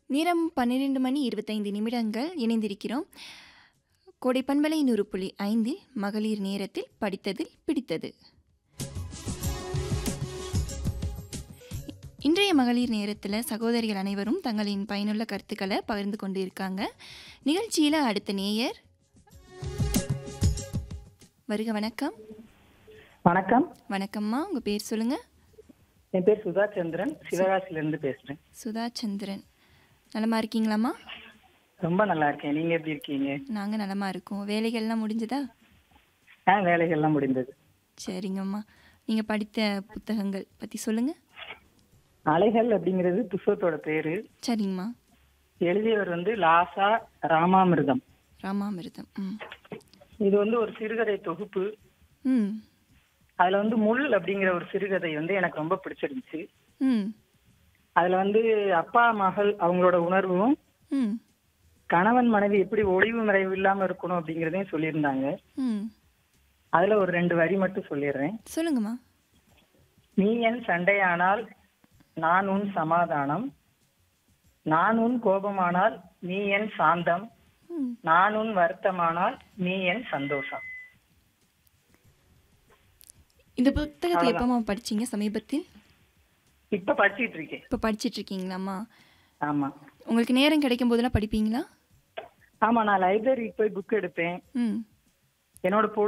நேரம் பன்னிரெண்டு மணி இருபத்தைந்து நிமிடங்கள் இணைந்திருக்கிறோம் கோடை பண்பலை நூறு புள்ளி ஐந்தில் மகளிர் நேரத்தில் படித்ததில் பிடித்தது இன்றைய மகளிர் நேரத்தில் சகோதரிகள் அனைவரும் தங்களின் பயனுள்ள கருத்துக்களை பகிர்ந்து கொண்டு இருக்காங்க நிகழ்ச்சியில் அடுத்த நேயர் வருக வணக்கம் வணக்கம் வணக்கம்மா உங்கள் பேர் சொல்லுங்கள் என் பேர் சுதா சந்திரன் சிவகாசில இருந்து பேசுறேன் சுதா சந்திரன் நலமா இருக்கீங்களாம்மா ரொம்ப நல்லா இருக்கேன் நீங்க எப்படி இருக்கீங்க நாங்கள் நலமா இருக்கோம் வேலைகள்லாம் முடிஞ்சதா ஆ வேலைகள்லாம் முடிந்தது சரிங்கம்மா நீங்கள் படித்த புத்தகங்கள் பற்றி சொல்லுங்கள் அலைகள் அப்படிங்கிறது புஸ்தகத்தோட பேரு சரிங்கம்மா எழுதியவர் வந்து லாசா ராமாமிர்தம் ராமாமிர்தம் ம் இது வந்து ஒரு சிறுகதை தொகுப்பு ம் அதுல வந்து முள் அப்படிங்கிற ஒரு சிறுகதை வந்து எனக்கு ரொம்ப பிடிச்சிருந்துச்சு ம் அதுல வந்து அப்பா மகள் அவங்களோட உணர்வும் ம் கணவன் மனைவி எப்படி ஒளிவு மறைவு இல்லாம இருக்கணும் அப்படிங்கறதையும் சொல்லியிருந்தாங்க ம் அதுல ஒரு ரெண்டு வரி மட்டும் சொல்லிடுறேன் சொல்லுங்கம்மா நீ என் சண்டையானால் நான் உன் சமாதானம் நான் உன் கோபமானால் நீ என் சாந்தம் ம் நான் உன் வருத்தமானால் நீ என் சந்தோஷம் இந்த புத்தகத்தை எப்போம்மா படிச்சீங்க சமீபத்தில் இப்ப படிச்சிட்டு இருக்கேன் இப்போ படிச்சிட்டு இருக்கீங்களாம்மா ஆமா உங்களுக்கு நேரம் கிடைக்கும் போதெல்லாம் படிப்பீங்களா ஆமா நான் லைப்ரரிக்கு போய் புக் எடுப்பேன் ம் என்னோட